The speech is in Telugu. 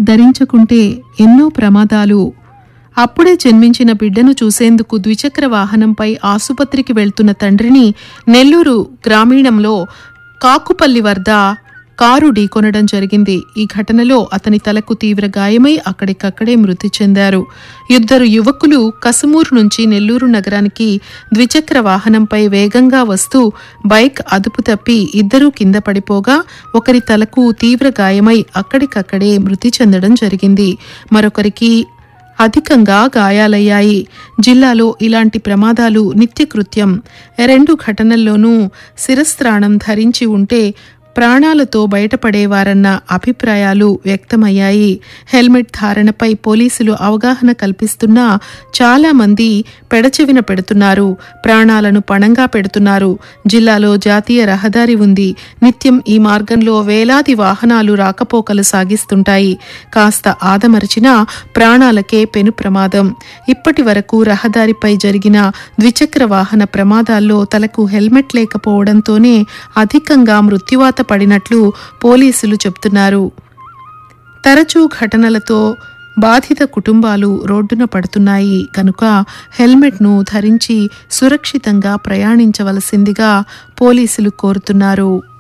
ధరించకుంటే ఎన్నో ప్రమాదాలు అప్పుడే జన్మించిన బిడ్డను చూసేందుకు ద్విచక్ర వాహనంపై ఆసుపత్రికి వెళ్తున్న తండ్రిని నెల్లూరు గ్రామీణంలో కాకుపల్లి వద్ద కారు ఢీకొనడం జరిగింది ఈ ఘటనలో అతని తలకు తీవ్ర గాయమై అక్కడికక్కడే మృతి చెందారు ఇద్దరు యువకులు కసుమూరు నుంచి నెల్లూరు నగరానికి ద్విచక్ర వాహనంపై వేగంగా వస్తూ బైక్ అదుపు తప్పి ఇద్దరూ కింద పడిపోగా ఒకరి తలకు తీవ్ర గాయమై అక్కడికక్కడే మృతి చెందడం జరిగింది మరొకరికి అధికంగా గాయాలయ్యాయి జిల్లాలో ఇలాంటి ప్రమాదాలు నిత్యకృత్యం రెండు ఘటనల్లోనూ శిరస్త్రాణం ధరించి ఉంటే ప్రాణాలతో బయటపడేవారన్న అభిప్రాయాలు వ్యక్తమయ్యాయి హెల్మెట్ ధారణపై పోలీసులు అవగాహన కల్పిస్తున్నా చాలా మంది పెడచెవిన పెడుతున్నారు ప్రాణాలను పణంగా పెడుతున్నారు జిల్లాలో జాతీయ రహదారి ఉంది నిత్యం ఈ మార్గంలో వేలాది వాహనాలు రాకపోకలు సాగిస్తుంటాయి కాస్త ఆదమరిచినా ప్రాణాలకే పెను ప్రమాదం ఇప్పటి వరకు రహదారిపై జరిగిన ద్విచక్ర వాహన ప్రమాదాల్లో తలకు హెల్మెట్ లేకపోవడంతోనే అధికంగా మృత్యువాత పడినట్లు పోలీసులు చెబుతున్నారు తరచూ ఘటనలతో బాధిత కుటుంబాలు రోడ్డున పడుతున్నాయి కనుక హెల్మెట్ను ధరించి సురక్షితంగా ప్రయాణించవలసిందిగా పోలీసులు కోరుతున్నారు